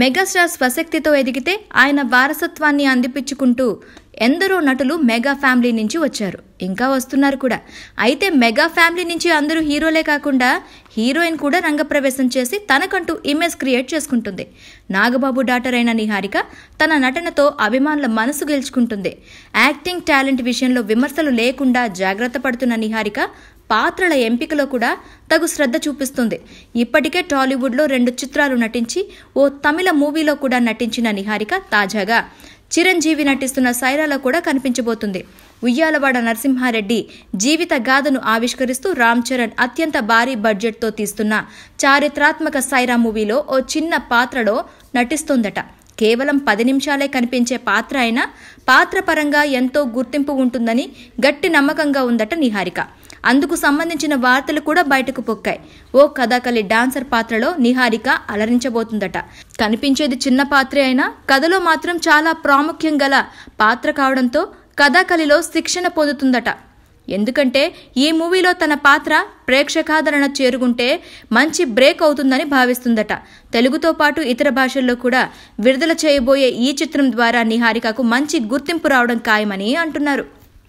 megastar స్వశక్తితో ఎదిగితే ఆయన వారసత్వాన్ని అందిపించుకుంటూ ఎందరో నటులు మెగా ఫ్యామిలీ నుంచి వచ్చారు ఇంకా వస్తున్నారు కూడా అయితే మెగా ఫ్యామిలీ నుంచి అందరూ హీరోలే కాకుండా హీరోయిన్ కూడా రంగప్రవేశం చేసి తనకంటూ ఇమేజ్ క్రియేట్ చేసుకుంటుంది నాగబాబు డాటర్ అయిన నిహారిక తన నటనతో అభిమానుల మనసు గెలుచుకుంటుంది యాక్టింగ్ టాలెంట్ విషయంలో విమర్శలు లేకుండా జాగ్రత్త పడుతున్న నిహారిక పాత్రల ఎంపికలో కూడా తగు శ్రద్ధ చూపిస్తుంది ఇప్పటికే టాలీవుడ్లో రెండు చిత్రాలు నటించి ఓ తమిళ మూవీలో కూడా నటించిన నిహారిక తాజాగా చిరంజీవి నటిస్తున్న సైరాలో కూడా కనిపించబోతుంది ఉయ్యాలవాడ నరసింహారెడ్డి జీవిత గాథను ఆవిష్కరిస్తూ రామ్ చరణ్ అత్యంత భారీ బడ్జెట్తో తీస్తున్న చారిత్రాత్మక సైరా మూవీలో ఓ చిన్న పాత్రలో నటిస్తోందట కేవలం పది నిమిషాలే కనిపించే పాత్ర అయినా పాత్ర పరంగా ఎంతో గుర్తింపు ఉంటుందని గట్టి నమ్మకంగా ఉందట నిహారిక అందుకు సంబంధించిన వార్తలు కూడా బయటకు పొక్కాయి ఓ కథాకళి డాన్సర్ పాత్రలో నిహారిక అలరించబోతుందట కనిపించేది చిన్న పాత్రే అయినా కథలో మాత్రం చాలా ప్రాముఖ్యం గల పాత్ర కావడంతో కథాకళిలో శిక్షణ పొందుతుందట ఎందుకంటే ఈ మూవీలో తన పాత్ర ప్రేక్షకాదరణ చేరుకుంటే మంచి బ్రేక్ అవుతుందని భావిస్తుందట తెలుగుతో పాటు ఇతర భాషల్లో కూడా విడుదల చేయబోయే ఈ చిత్రం ద్వారా నిహారికకు మంచి గుర్తింపు రావడం ఖాయమని అంటున్నారు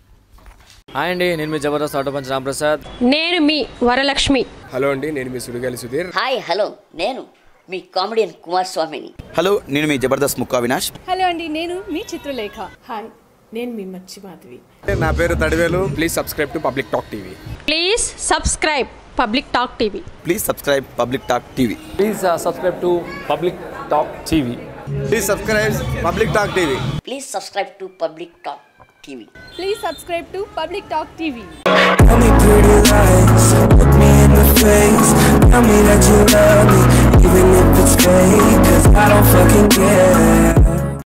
హాయ్ అండి నేను మీ జబర్దస్త్ ఆటో పంచ్ రాంప్రసాద్ నేను మీ వరలక్ష్మి హలో అండి నేను మీ సుడిగాలి సుధీర్ హాయ్ హలో నేను మీ కామెడియన్ కుమార్ స్వామిని హలో నేను మీ జబర్దస్త్ ముక్కా వినాష్ హలో అండి నేను మీ చిత్రలేఖ హాయ్ నేను మీ మచ్చి మాధవి నా పేరు Thadivelu please subscribe to Public Talk TV please subscribe Public Talk TV please subscribe Public Talk TV please subscribe to Public Talk TV please subscribe Public Talk TV please subscribe to Public Talk TV please subscribe to Public Talk TV Tell me pretty lies, look me in the face Tell me that you love me, even if it's fake Cause I don't fucking care